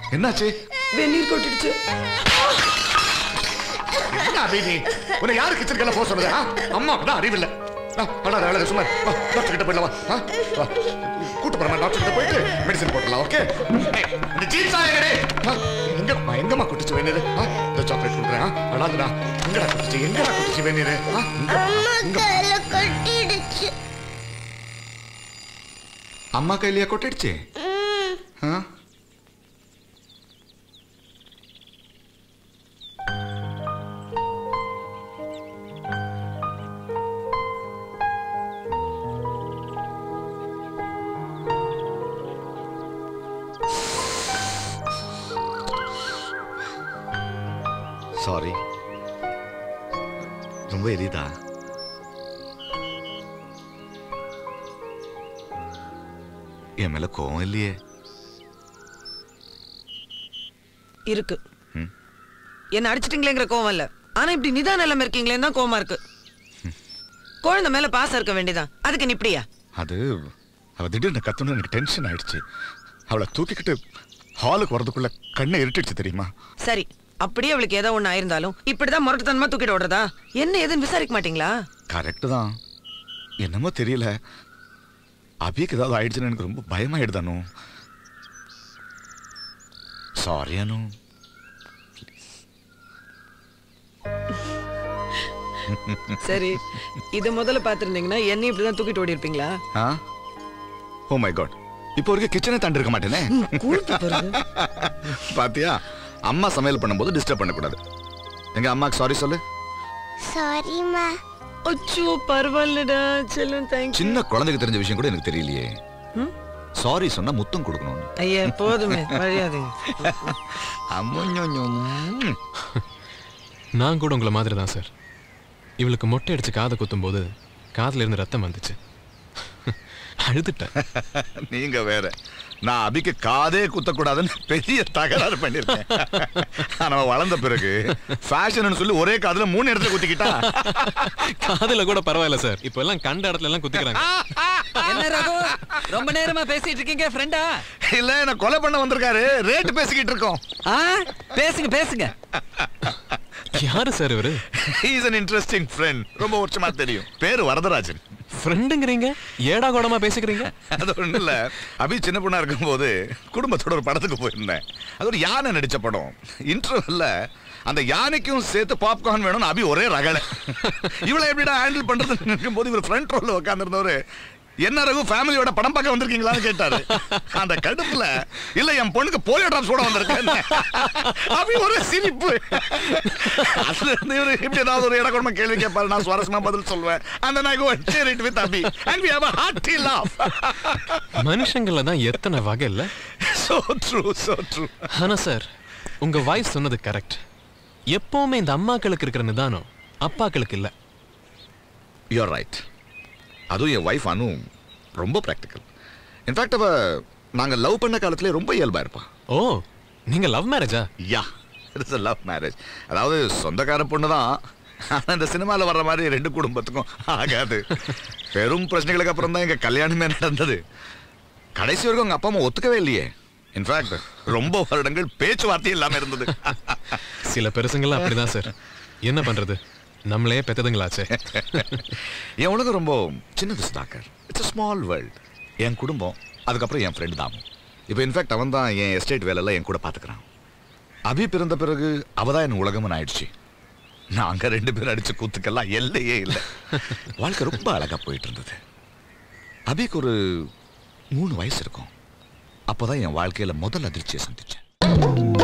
என்னாச்சு வெந்நீர் கொட்டிடுச்சு என்ன அபி நீ உன்னை யாரு கிச்சனுக்கெல்லாம் போக சொன்னது ஆ? அம்மாவுக்கு தான் அறிவில்லை ஆ, அழாத, அழாத, சும்மா இரு. வா, டாக்டர் கிட்ட போயிடலாம் வா. ஆ, வா. கூட்டு போறேன் டாக்டர் கிட்ட போயிட்டு மெடிசன் போட்டுடலாம் ஓகே ஏய், இந்த ஜீன்ஸ் ஆயகடே எங்கம்மா எங்கம்மா குட்டிச்சு வேணீரு ஆ, இந்த சாக்லேட் கொடுக்குறேன் ஆ, அழாதடா எங்கடா குட்டிச்சு எங்கடா குட்டிச்சு வேணீரு ஆ, இங்க. அம்மா கையில கட்டிடுச்சு அம்மா கையிலயா கொட்டிடுச்சு ஆ? சாரி ரொம்ப எரியுதா என் மேல கோவம் இல்லையே இருக்கு ம். என்ன அடிச்சிட்டீங்களேங்கிற கோவம் இல்ல ஆனா இப்படி நிதான நிலைமை இருக்கீங்களே தான் கோவமா இருக்கு குழந்தை மேல பாசம் இருக்க வேண்டியதான் அதுக்கு நீ இப்படியா அது அவ திடீர்னு கத்துன்னு எனக்கு டென்ஷன் ஆயிடுச்சு அவளை தூக்கிக்கிட்டு ஹாலுக்கு வரதுக்குள்ள கண்ணை இருட்டுச்சு தெரியுமா சரி அப்படியே அவளுக்கு ஏதோ ஒண்ணு ஆயிருந்தாலும் இப்படிதான் முரட்டுத்தனமா தூக்கிட்டு ஓடுறதா என்ன ஏதுன்னு விசாரிக்க மாட்டீங்களா கரெக்டு தான் என்னமோ தெரியல அபிக்கு ஏதாவது ஆயிடுச்சுன்னு எனக்கு ரொம்ப பயமாயிடுதானு சாரி அனு சரி இது முதல்ல பாத்திருந்தீங்கன்னா என்ன இப்படிதான் தூக்கிட்டு ஓடி இருப்பீங்களா ஆ ஓ மை காட் இப்போ வரைக்கும் கிச்சனை தாண்டி இருக்க மாட்டேனே பாத்தியா அம்மா சமையல் பண்ணும்போது டிஸ்டர்ப் பண்ணக்கூடாது எங்க அம்மாக்கு சாரி சொல்லு சாரிம்மா அச்சோ பரவாயில்லடா செல்லம் தேங்க்ஸ் சின்ன குழந்தைக்கு தெரிஞ்ச விஷயம் கூட எனக்கு தெரியலையே சாரி சொன்னா முத்தம் கொடுக்கணும் ஐயா போதுமே வழியாதுங்க நான் கூட உங்களை மாதிரி தான் சார் இவளுக்கு மொட்டை அடிச்சு காதை குத்தும் போது காதுல இருந்து ரத்தம் வந்துச்சு அழுதுட்டேன் நீங்க வேற நான் அபிக்கு காதே குத்தக்கூடாதுன்னு பெரிய தகராறு பண்ணிருக்கேன் ஆனா அவ வளர்ந்த பிறகு ஃபேஷன் சொல்லி ஒரே காதுல மூணு இடத்துல குத்திக்கிட்டா காதுல கூட பரவாயில்ல சார் இப்போ எல்லாம் கண்ட இடத்துல எல்லாம் குத்திக்கிறாங்க என்ன ரகு ரொம்ப நேரமா பேசிட்டு இருக்கீங்க ஃப்ரெண்டா இல்ல நான் கொலை பண்ண வந்திருக்காரு ரேட் பேசிக்கிட்டு இருக்கோம் ஆ பேசுங்க பேசுங்க யாரு சார் இவரு இஸ் an இன்ட்ரெஸ்டிங் ஃப்ரெண்ட் ரொம்ப வருஷமா தெரியும் பேரு வரதராஜன் ஃப்ரெண்டுங்கிறீங்க ஏடா கூடமா பேசிக்கிறீங்க அது ஒண்ணும் இல்ல அபி சின்ன பொண்ணா இருக்கும்போது குடும்பத்தோட ஒரு படத்துக்கு போயிருந்தேன் அது ஒரு யானை நடிச்ச படம் இன்டர்வல்ல அந்த யானைக்கும் சேர்த்து பாப்கார்ன் வேணும்னு அபி ஒரே ரகலை இவளை எப்படிடா ஹேண்டில் பண்றதுன்னு இருக்கும்போது இவர் ஃப்ரண்ட் ரோல்ல உட்காந்துருந்தவரு என்ன ரகு ஃபேமிலியோட படம் பார்க்க வந்திருக்கீங்களான்னு கேட்டாரு அந்த கடுப்புல இல்ல என் பொண்ணுக்கு போலியோ டிராப்ஸ் கூட வந்திருக்கேன் அபி ஒரே சிரிப்பு அதுல இருந்து இவரு இப்படி ஏதாவது ஒரு இடக்குடமா கேள்வி கேட்பாரு நான் சுவாரஸ்யமா பதில் சொல்லுவேன் அந்த நான் go and share it with Abhi and we have a hearty laugh மனுஷங்கள்ல தான் எத்தனை வகை இல்ல so true so true ஆனா சார் உங்க வாய்ஸ் சொன்னது கரெக்ட் எப்பவுமே இந்த அம்மாக்களுக்கு இருக்கிற நிதானம் அப்பாக்களுக்கு இல்ல யூஆர் ரைட் அதுவும் என் ஒய்ஃப் அனு ரொம்ப ப்ராக்டிக்கல் இன்ஃபேக்ட் அவ நாங்க லவ் பண்ண காலத்திலே ரொம்ப இயல்பா இருப்பா ஓ நீங்க லவ் மேரேஜா yeah it's a love marriage அதாவது சொந்தக்கார பொண்ணு தான் ஆனா இந்த சினிமால வர்ற மாதிரி ரெண்டு குடும்பத்துக்கும் ஆகாது பெரும் பிரச்சனைகளுக்கு அப்புறம் தான் எங்க கல்யாணமே நடந்தது கடைசி வரைக்கும் உங்க அப்பா அம்மா ஒத்துக்கவே இல்லையே இன்ஃபேக்ட் ரொம்ப வருடங்கள் பேச்சுவார்த்தை இல்லாம இருந்தது சில பெருசுங்கள்லாம் அப்படிதான் சார் என்ன பண்றது நம்மளே பெத்ததுங்களாச்சே என் உலகம் ரொம்ப சின்னது சுதாகர் இட்ஸ் ஸ்மால் வேர்ல்ட் என் குடும்பம் அதுக்கப்புறம் என் ஃப்ரெண்ட் தாமு இப்போ இன்ஃபேக்ட் அவன் தான் என் எஸ்டேட் வேலையெல்லாம் என் கூட பார்த்துக்கிறான் அபி பிறந்த பிறகு அவ தான் என் உலகம்னு ஆயிடுச்சு நாங்க ரெண்டு பேரும் அடிச்ச கூத்துக்கெல்லாம் எல்லையே இல்லை வாழ்க்கை ரொம்ப அழகா போயிட்டு இருந்தது அபிக்கு ஒரு மூணு வயசு இருக்கும் அப்போதான் என் வாழ்க்கையில முதல் அதிர்ச்சியை சந்திச்சேன்